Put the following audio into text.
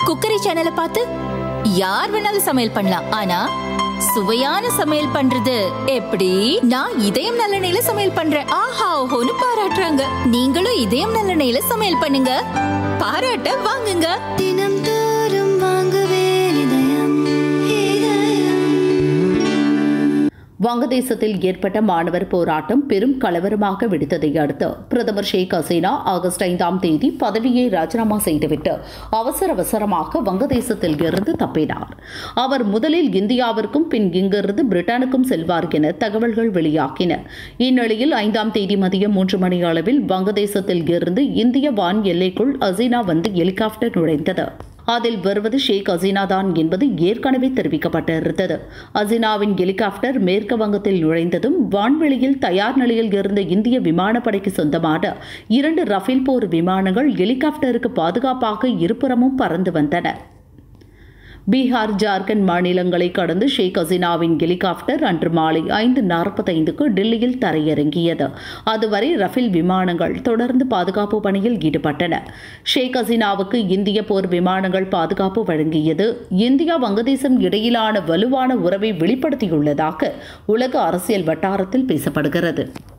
cookery சேனலை பார்த்து யார் வேணாலும் சமையல் பண்ணலாம் ஆனா சுவையான சமையல் பண்றது எப்படி நான் இதயம் நல்லெண்ணெயில சமையல் பண்றேன் ஆஹா ஓஹோன்னு பாராட்டுறாங்க நீங்களும் இதயம் நல்லெண்ணெயில சமையல் பண்ணுங்க பாராட்ட வாங்குங்க தினம் தோறும் வாங்குவே இதயம் இதயம் வங்கதேசத்தில் ஏற்பட்ட மாணவர் போராட்டம் பெரும் கலவரமாக வெடித்ததை அடுத்து பிரதமர் ஷேக் ஹசீனா ஆகஸ்ட் ஐந்தாம் தேதி பதவியை ராஜினாமா செய்துவிட்டு அவசர அவசரமாக வங்கதேசத்தில் இருந்து தப்பினார் அவர் முதலில் இந்தியாவிற்கும் பின் இங்கிருந்து பிரிட்டனுக்கும் செல்வார் என தகவல்கள் வெளியாகின இந்நிலையில் ஐந்தாம் தேதி மதியம் மூன்று மணி அளவில் வங்கதேசத்தில் இருந்து இந்திய வான் எல்லைக்குள் ஹசீனா வந்து ஹெலிகாப்டர் நுழைந்தது அதில் வருவது ஷேக் ஹசீனா தான் என்பது ஏற்கனவே தெரிவிக்கப்பட்டிருந்தது ஹசீனாவின் ஹெலிகாப்டர் மேற்கு வங்கத்தில் நுழைந்ததும் வான்வெளியில் தயார் நிலையில் இருந்த இந்திய விமானப்படைக்கு சொந்தமான இரண்டு ரஃபேல் போர் விமானங்கள் ஹெலிகாப்டருக்கு பாதுகாப்பாக இருபுறமும் பறந்து வந்தன பீகார் ஜார்க்கண்ட் மாநிலங்களை கடந்து ஷேக் ஹசீனாவின் ஹெலிகாப்டர் அன்று மாலை ஐந்து நாற்பத்தைந்துக்கு டெல்லியில் தரையிறங்கியது அதுவரை ரஃபேல் விமானங்கள் தொடர்ந்து பாதுகாப்பு பணியில் ஈடுபட்டன ஷேக் ஹசீனாவுக்கு இந்திய போர் விமானங்கள் பாதுகாப்பு வழங்கியது இந்தியா வங்கதேசம் இடையிலான வலுவான உறவை வெளிப்படுத்தியுள்ளதாக உலக அரசியல் வட்டாரத்தில் பேசப்படுகிறது